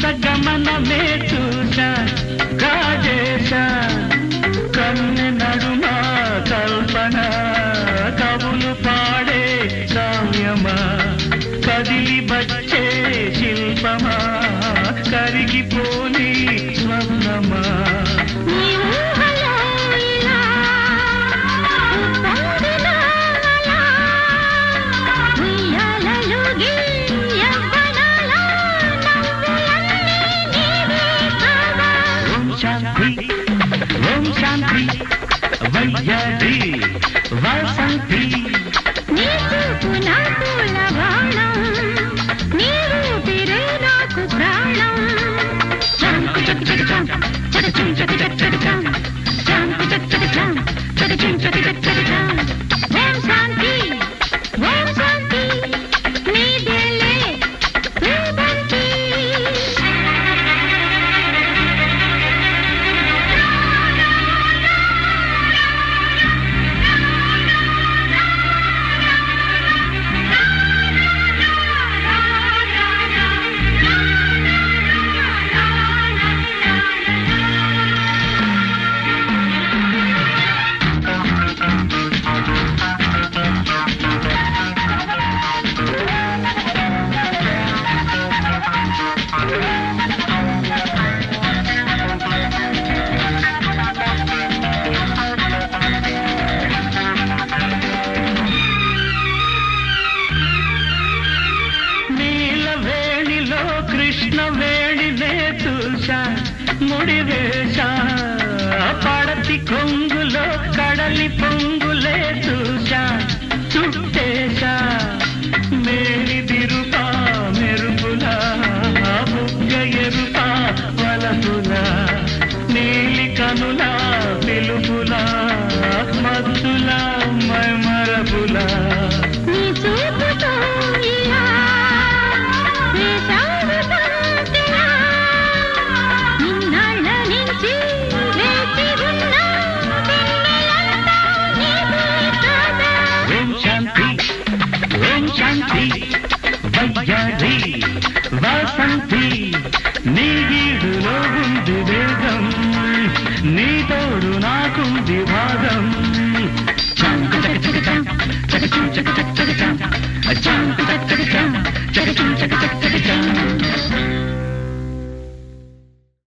గమనమే చూసా రాజేశ కన్నె నడుమ కల్పన కవులు పాడే కావ్యమా కదిలి వచ్చే శిల్పమా కరిగిపోని స్వర్ణమా నీ ఊహలో ఇలా ఉప్పొంగిన అలా, ఉయ్యాలలుగి యవ్వనాల నవ్వులన్నీ నీవే కావా. ఓం శాంతి ఓం శాంతి వయ్యాది వసంతి నీ చూపు నా పూల బాణం, నీ ఊపిరే నాకు ప్రాణం. చాంకు చక చక చాం, చక చిం చక చక చక చాం. చాంకు చక చక చాం, చక చిం చక చక చక చాం. ఓం శాంతి, ఓం శాంతి, నీదేలే ఊబంతి. నీలవేణిలో కృష్ణ వేణినే చూసా ముడివేశా పడతి కొంగులో కడలి పొంగులే చూసా చుట్టేశా మేలిదిరుపా మెరుపులా బుగ్గ ఎరుపా వలపులా నీలి కనులా పిలుపులా మత్తులా మైమరపులా నీ చూపుతో ఇలా వేశావు బంతిలా. ఇన్నాళ్ళ నుంచి వేచి ఉన్న వెన్నెలంతా నీదే కాదా. ఓం శాంతి ఓం శాంతి